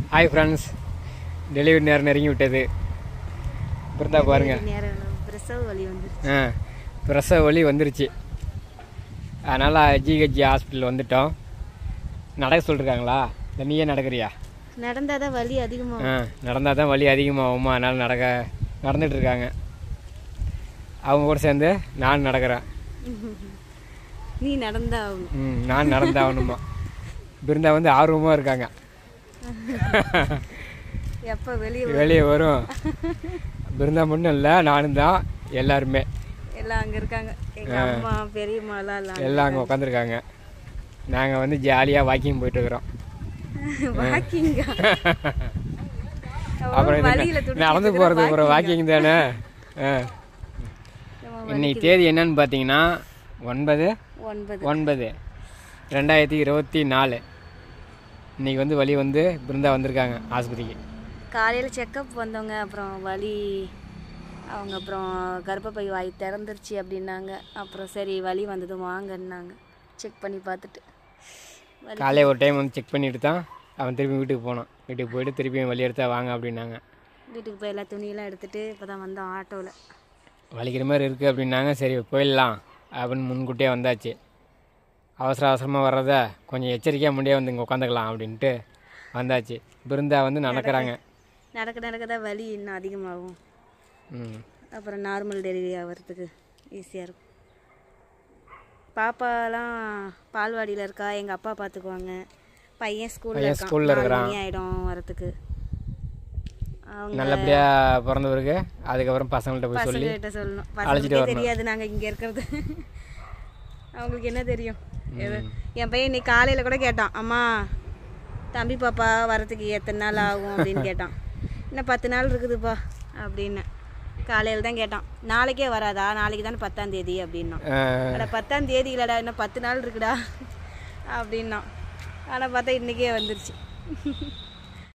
Hi friends delivery நேரம் நெருங்கி விட்டது பிறந்தா பாருங்க நேரம் பிரசவ வலி வந்து ஆ பிரசவ வலி வந்துருச்சு அதனால் ஜிஹெச் ஹாஸ்பிட்டல் வந்துட்டோம் நடக்க சொல்லிருக்காங்களா இல்லை நீயே நடக்கிறியா நடந்தாதான் வலி ஆ அதிகமாகும் நடந்தால் தான் வலி அதிகமாகுமா அதனால் நடக்க நடந்துட்டு இருக்காங்க அவங்க கூட சேர்ந்து நான் நடக்கிறேன் நீ நடந்தா ஆகணும் ம் நான் நடந்தாகணுமா பிருந்தா வந்து ஆர்வமாக இருக்காங்க எப்போ வெளியே வெளியே வரும் பிருந்தா மட்டும் இல்லை நானும் தான் எல்லாருமே எல்லாம் அங்கே இருக்காங்க எங்கள் அம்மா பெரியம்மாலாம் எல்லாம் எல்லாம் அங்கே உட்காந்துருக்காங்க நாங்கள் வந்து ஜாலியாக வாக்கிங் போயிட்டுருக்குறோம் வாக்கிங்கா அப்புறம் இது வழியில என்ன- துடிச்சிட்டு நடந்து இருக்கிற போகிறது அப்புறம் வாக்கிங் தானே ஆ நம்ம இன்னைக்கு தேதி என்னன்னு பார்த்தீங்கன்னா ஒன்பது ஒன்பது ஒன்பது ரெண்டாயிரத்தி இருபத்தி நாலு இன்னைக்கு வந்து வழி வந்து பிருந்தா வந்திருக்காங்க ஆஸ்பத்திரிக்கு காலையில் செக்கப் வந்தவங்க அப்புறம் வலி அவங்க அப்புறம் கர்ப்பப்பை வாய் திறந்துருச்சு அப்படின்னாங்க அப்புறம் சரி வலி வந்தது வாங்கன்னாங்க செக் பண்ணி பார்த்துட்டு வலி காலையில் ஒரு டைம் வந்து செக் பண்ணிட்டு தான் அவன் திருப்பி வீட்டுக்கு போனான் வீட்டுக்கு போயிட்டு திருப்பி வழி எடுத்தா வாங்க அப்படின்னாங்க வீட்டுக்கு போய் எல்லா துணியெல்லாம் எடுத்துட்டு இப்போ தான் வந்தோம் ஆட்டோவில் வலிக்கிற மாதிரி இருக்குது அப்படின்னாங்க சரி போயிடலாம் அப்படின்னு முன்கூட்டியே வந்தாச்சு அவசர அவசரமாக வர்றத கொஞ்சம் எச்சரிக்கையாக முடியே வந்து இங்கே உட்காந்துக்கலாம் அப்படின்ட்டு வந்தாச்சு பிருந்தா வந்து நடக்கிறாங்க நடக்க நடக்க தான் வலி இன்னும் அதிகமாகும் ம் அப்புறம் நார்மல் டெலிவரி ஆகிறதுக்கு ஈஸியாக இருக்கும் பாப்பாலாம் பால்வாடியில் இருக்கா எங்கள் அப்பா பார்த்துக்குவாங்க பையன் ஸ்கூலில் பையன் இருக்கான் ஸ்கூல்ல நாலு இருக்கிறான். மணி ஆகிடும் வரத்துக்கு அவங்க நல்லபடியாக பிறந்த பிறகு அதுக்கப்புறம் பசங்கள்ட்ட போய் சொல்லி பசங்கள்கிட்ட சொல்லணும் அழைச்சிட்டு பசங்களுக்கே வரணும். தெரியாது நாங்கள் இங்கே இருக்கிறது அவங்களுக்கு என்ன தெரியும் ஏதோ என் பையன் இன்னைக்கு காலையில் கூட கேட்டான் அம்மா தம்பி பாப்பா வரத்துக்கு எத்தனை நாள் ஆகும் அப்படின்னு கேட்டான் இன்னும் பத்து நாள் இருக்குதுப்பா அப்படின்னு காலையில் தான் கேட்டான் நாளைக்கே வராதா நாளைக்கு தானே பத்தாம் தேதி அப்படின்னான் அஹ், அட பத்தாம் தேதி இல்லைடா இன்னும் பத்து நாள் இருக்குடா அப்படின்னான் ஆனால் பார்த்தா இன்றைக்கே வந்துருச்சு